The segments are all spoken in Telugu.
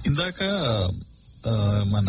ఇందాక ఆ, మన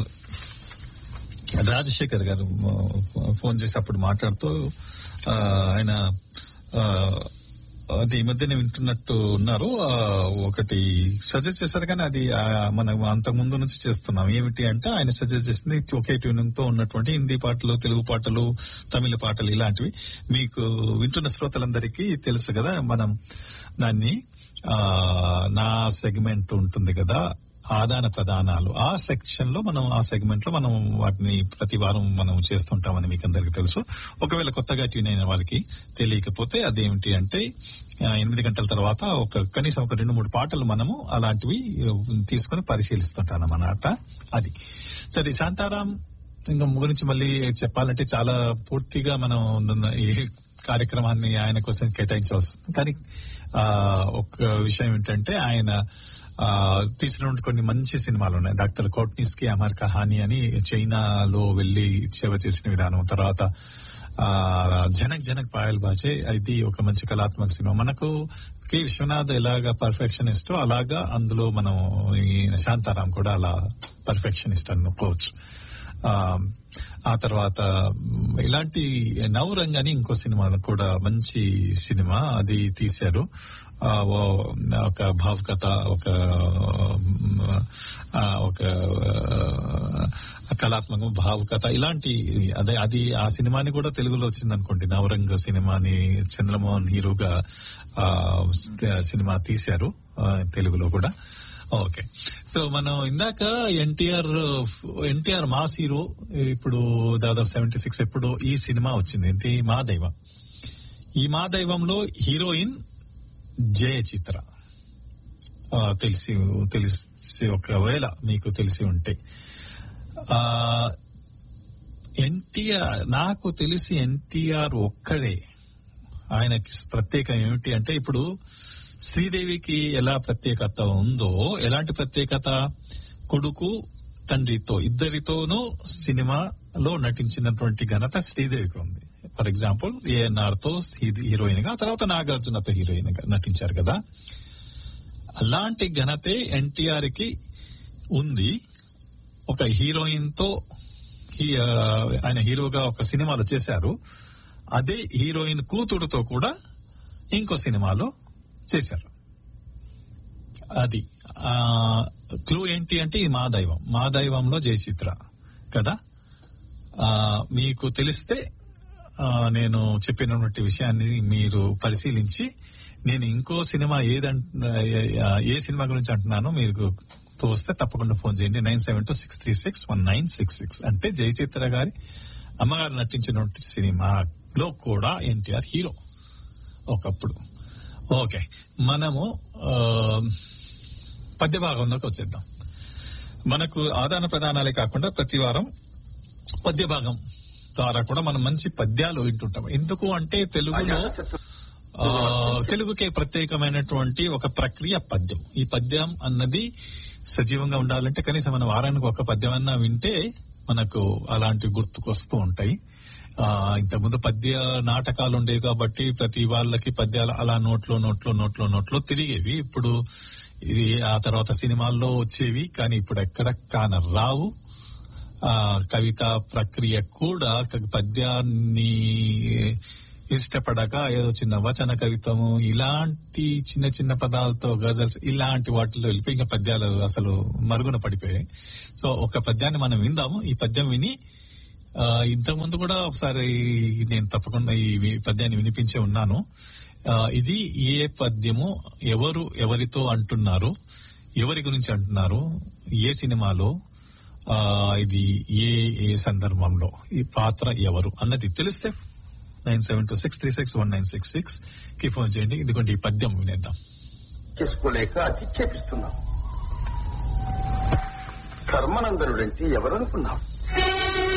రాజశేఖర్ గారు ఆ, ఫోన్ చేసి అప్పుడు మాట్లాడుతూ ఆ, ఆయన ఆ, అది ఈ మధ్యనే వింటున్నట్టు ఉన్నారు ఆ, ఒకటి సజెస్ట్ చేశారు కానీ అది ఆ, మనం అంత ముందు నుంచి చేస్తున్నాం ఏమిటి అంటే ఆయన సజెస్ట్ చేసింది ఒకే ట్యూనింగ్ తో ఉన్నటువంటి హిందీ పాటలు తెలుగు పాటలు తమిళ పాటలు ఇలాంటివి మీకు వింటున్న శ్రోతలందరికీ తెలుసు కదా మనం దాన్ని ఆ, నా సెగ్మెంట్ ఉంటుంది కదా ఆదాన ప్రదానాలు ఆ సెక్షన్ లో మనం ఆ సెగ్మెంట్ లో మనం వాటిని ప్రతి వారం మనం చేస్తుంటామని మీకు అందరికీ తెలుసు ఒకవేళ కొత్తగా ట్యూన్ అయిన వారికి తెలియకపోతే అదేమిటి అంటే ఆ, ఎనిమిది గంటల తర్వాత ఒక కనీసం ఒక రెండు మూడు పాటలు మనము అలాంటివి ఆ, తీసుకొని పరిశీలిస్తుంటాం అన్నమాట అది సరే శాంతారాం ఇంకా గురించి మళ్ళీ చెప్పాలంటే చాలా పూర్తిగా మనం ఉన్న ఈ కార్యక్రమాన్ని ఆయన కోసం కేటాయించవలసి ఉంది. కానీ ఆ, ఒక విషయం ఏంటంటే ఆయన ఆ, తీసినటువంటి కొన్ని మంచి సినిమాలు ఉన్నాయి డాక్టర్ కోట్నిస్ కి అమర్ కహాని అని చైనాలో వెళ్లి సేవ చేసిన విధానం తర్వాత ఆ జనక్ జనక్ పాయల్ బాజే ఇది ఒక మంచి కళాత్మక సినిమా మనకు కె విశ్వనాథ్ ఎలాగా పర్ఫెక్షనిస్ట్ అలాగా అందులో మనం ఈ శాంతారాం కూడా అలా పర్ఫెక్షనిస్ట్ అనుకోవచ్చు ఆ, ఆ తర్వాత మ్, ఇలాంటి నవరంగ్ అని ఇంకో సినిమా కూడా మంచి సినిమా అది తీశారు ఆ, ఓ- ఒక భావుకథ ఒక మ్, ఆ, ఒక ఆ, కళాత్మకం భావుకథ ఇలాంటి అదే అది ఆ సినిమాని కూడా తెలుగులో వచ్చింది అనుకోండి నవరంగ సినిమాని చంద్రమోహన్ హీరోగా ఆ, సినిమా తీశారు ఆ, తెలుగులో కూడా ఓకే సో మనం ఇందాక ఎన్టీఆర్ ఎన్టీఆర్ మాస్ హీరో ఇప్పుడు దాదాపు సెవెంటీ సిక్స్ ఎప్పుడు ఈ సినిమా వచ్చింది ఏంటి మా దైవం ఈ మా దైవంలో హీరోయిన్ జయ చిత్ర ఆ, తెలిసి తెలిసి ఒకవేళ మీకు తెలిసి ఉంటే ఆ ఎన్టీఆర్ నాకు తెలిసి ఎన్టీఆర్ ఒక్కడే ఆయనకి ప్రత్యేకం ఏమిటి అంటే ఇప్పుడు శ్రీదేవికి ఎలా ప్రత్యేకత ఉందో ఎలాంటి ప్రత్యేకత కొడుకు తండ్రితో ఇద్దరితోనూ సినిమాలో నటించినటువంటి ఘనత శ్రీదేవికి ఉంది ఫర్ ఎగ్జాంపుల్ ఏఎన్ఆర్ తో హీరోయిన్ గా ఆ తర్వాత నాగార్జునతో హీరోయిన్ గా నటించారు కదా అలాంటి ఘనతే ఎన్టీఆర్ కి ఉంది ఒక హీరోయిన్ తో హీ- ఆ, ఆయన హీరోగా ఒక సినిమాలో చేశారు అదే హీరోయిన్ కూతురుతో కూడా ఇంకో సినిమాలో చేశారు అది ఆ క్లూ ఏంటి అంటే ఇది మా దైవం మా దైవంలో జయచిత్ర కదా ఆ మీకు తెలిస్తే ఆ, నేను చెప్పినటువంటి విషయాన్ని మీరు పరిశీలించి నేను ఇంకో సినిమా ఏదంట ఏ సినిమా గురించి అంటున్నానో మీరు తోస్తే తప్పకుండా ఫోన్ చేయండి nine seven two six three six one nine six six అంటే జయచిత్ర గారి అమ్మగారు నటించినటువంటి సినిమాలో కూడా ఎన్టీఆర్ హీరో ఒకప్పుడు ఓకే మనము ఆ, పద్య భాగంలోకి వచ్చేద్దాం మనకు ఆదాన ప్రదానాలే కాకుండా ప్రతి వారం పద్య భాగం ద్వారా కూడా మనం మంచి పద్యాలు వింటుంటాం ఎందుకు అంటే తెలుగులో ఆ, తెలుగుకే ప్రత్యేకమైనటువంటి ఒక ప్రక్రియ పద్యం ఈ పద్యం అన్నది సజీవంగా ఉండాలంటే కనీసం మన వారానికి ఒక పద్యం అన్నా వింటే మనకు అలాంటివి గుర్తుకొస్తూ ఉంటాయి ఆ ఇంతకుముందు పద్య నాటకాలు ఉండేవి కాబట్టి ప్రతి వాళ్ళకి పద్యాలు అలా నోట్లో నోట్లో నోట్లో నోట్లో తిరిగేవి ఇప్పుడు ఇది ఆ తర్వాత సినిమాల్లో వచ్చేవి కానీ ఇప్పుడు ఎక్కడ కాన రావు ఆ కవిత ప్రక్రియ కూడా క- పద్యాన్ని ఇష్టపడక ఏదో చిన్న వచన కవితము ఇలాంటి చిన్న చిన్న పదాలతో గజల్స్ ఇలాంటి వాటిలో వెళ్ళిపోయి ఇంకా పద్యాలు అసలు మరుగున పడిపోయాయి సో ఒక పద్యాన్ని మనం విందాము ఈ పద్యం విని ఆ, ఇంతకుముందు కూడా ఒకసారి నేను తప్పకుండా ఈ వి- పద్యాన్ని వినిపించే ఉన్నాను ఆ, ఇది ఏ పద్యము ఎవరు ఎవరితో అంటున్నారు ఎవరి గురించి అంటున్నారు ఏ సినిమాలో ఆ, ఇది ఏ ఏ సందర్భంలో ఈ పాత్ర ఎవరు అన్నది తెలిస్తే nine seven two six three six one nine six six కి ఫోన్ చేయండి ఇదిగోండి ఈ పద్యం వినేద్దాం చేసుకోలేక అతిక్షేపిస్తున్నాం కర్మనందరుడంటే ఎవరనుకున్నాం